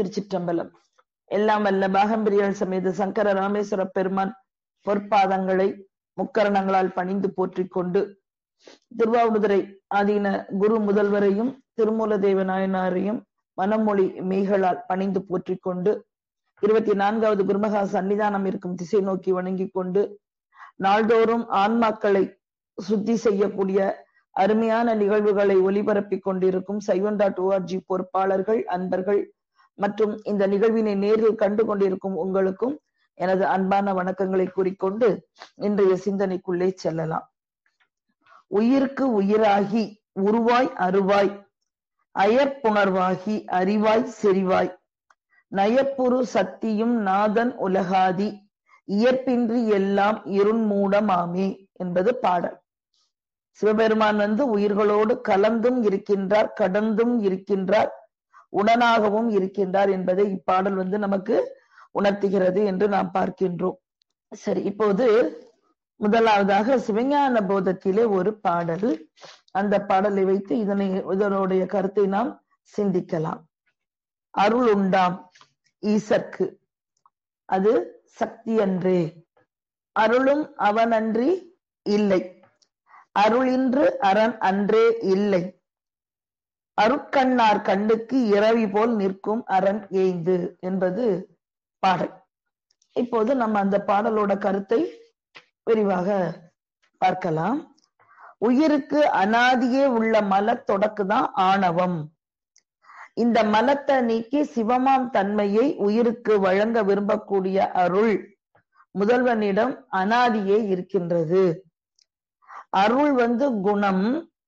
திருச்சிற்றம்பலம் எல்லாம் வல்ல பாகம்பிரியல் சமேத சங்கர ராமேஸ்வர பெருமான் பொற்பாதங்களை முக்கரணங்களால் பணிந்து போற்றிக் கொண்டு திருவாவடுதுறை ஆதீன குரு முதல்வரையும் திருமூல தேவ நாயனாரையும் மனமொழி மெய்களால் பணிந்து போற்றிக் கொண்டு இருபத்தி நான்காவது குருமகா சன்னிதானம் இருக்கும் திசை நோக்கி வணங்கிக் கொண்டு நாள்தோறும் ஆன்மாக்களை சுத்தி செய்யக்கூடிய அருமையான நிகழ்வுகளை ஒலிபரப்பிக் கொண்டிருக்கும் சைவன் டாட் ஓஆர்ஜி பொறுப்பாளர்கள் அன்பர்கள் மற்றும் இந்த நிகழ்வினை நேரில் கண்டு கொண்டிருக்கும் உங்களுக்கும் எனது அன்பான வணக்கங்களை கூறிக்கொண்டு இன்றைய சிந்தனைக்குள்ளே செல்லலாம் உயிருக்கு உயிராகி உருவாய் அருவாய் அயற்புணர்வாகி அறிவாய் செறிவாய் நயப்புரு சக்தியும் நாதன் உலகாதி இயற்பின்றி எல்லாம் இருண்மூடமாமே என்பது பாடல் சிவபெருமான் வந்து உயிர்களோடு கலந்தும் இருக்கின்றார் கடந்தும் இருக்கின்றார் உடனாகவும் இருக்கின்றார் என்பதை இப்பாடல் வந்து நமக்கு உணர்த்துகிறது என்று நாம் பார்க்கின்றோம் சரி இப்போது முதலாவதாக சிவஞான போதத்திலே ஒரு பாடல் அந்த பாடலை வைத்து இதனை இதனுடைய கருத்தை நாம் சிந்திக்கலாம் அருள் உண்டாம் ஈசற்கு அது சக்தி அன்றே அருளும் அவனன்றி இல்லை அருளின்று அரண் அன்றே இல்லை அருட்கண்ணார் கண்ணுக்கு இரவி போல் நிற்கும் அரண் ஏய்ந்து என்பது பாடல் இப்போது நம்ம அந்த பாடலோட கருத்தை விரிவாக பார்க்கலாம் உயிருக்கு அனாதியே உள்ள மல தொடக்கு தான் ஆணவம் இந்த மலத்தை நீக்கி சிவமாம் தன்மையை உயிருக்கு வழங்க விரும்பக்கூடிய அருள் முதல்வனிடம் அனாதியே இருக்கின்றது அருள் வந்து குணம்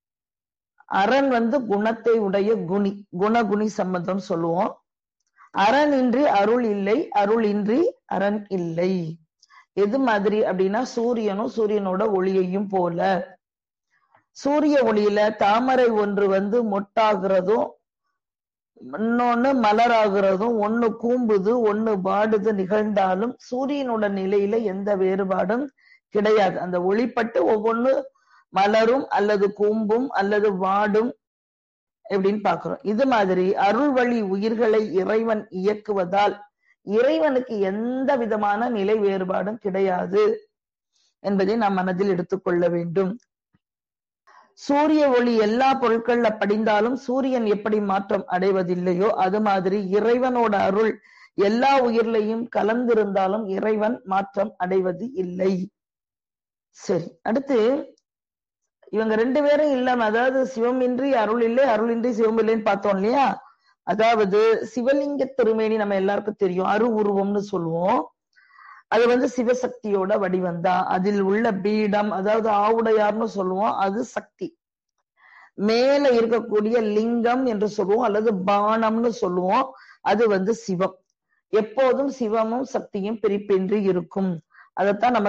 அரண் வந்து குணத்தை உடைய குணி குணகுணி சம்பந்தம் சொல்லுவோம் அரண் இன்றி அருள் இல்லை அருள் இன்றி அரண் இல்லை எது மாதிரி அப்படின்னா சூரியனும் சூரியனோட ஒளியையும் போல சூரிய ஒளியில தாமரை ஒன்று வந்து மொட்டாகிறதும் இன்னொன்னு மலராகிறதும் ஒண்ணு கூம்புது ஒண்ணு வாடுது நிகழ்ந்தாலும் சூரியனோட நிலையில எந்த வேறுபாடும் கிடையாது அந்த ஒளிப்பட்டு ஒவ்வொன்னு மலரும் அல்லது கூம்பும் அல்லது வாடும் எப்படின்னு பாக்குறோம் இது மாதிரி அருள் வழி உயிர்களை இறைவன் இயக்குவதால் இறைவனுக்கு எந்த விதமான நிலை வேறுபாடும் கிடையாது என்பதை நாம் மனதில் எடுத்துக்கொள்ள வேண்டும் சூரிய ஒளி எல்லா பொருட்கள்ல படிந்தாலும் சூரியன் எப்படி மாற்றம் அடைவதில்லையோ அது மாதிரி இறைவனோட அருள் எல்லா உயிர்லையும் கலந்திருந்தாலும் இறைவன் மாற்றம் அடைவது இல்லை சரி அடுத்து இவங்க ரெண்டு பேரும் இல்லாம அதாவது சிவமின்றி அருள் இல்லை அருளின்றி சிவம் இல்லைன்னு பார்த்தோம் இல்லையா அதாவது சிவலிங்க திருமேனி நம்ம எல்லாருக்கும் தெரியும் அரு உருவம்னு சொல்லுவோம் அது வந்து சிவசக்தியோட வடிவம்தான் அதில் உள்ள பீடம் அதாவது ஆவுடையார்னு சொல்லுவோம் அது சக்தி மேல இருக்கக்கூடிய லிங்கம் என்று சொல்லுவோம் அல்லது பானம்னு சொல்லுவோம் அது வந்து சிவம் எப்போதும் சிவமும் சக்தியும் பிரிப்பின்றி இருக்கும் அதைத்தான் நம்ம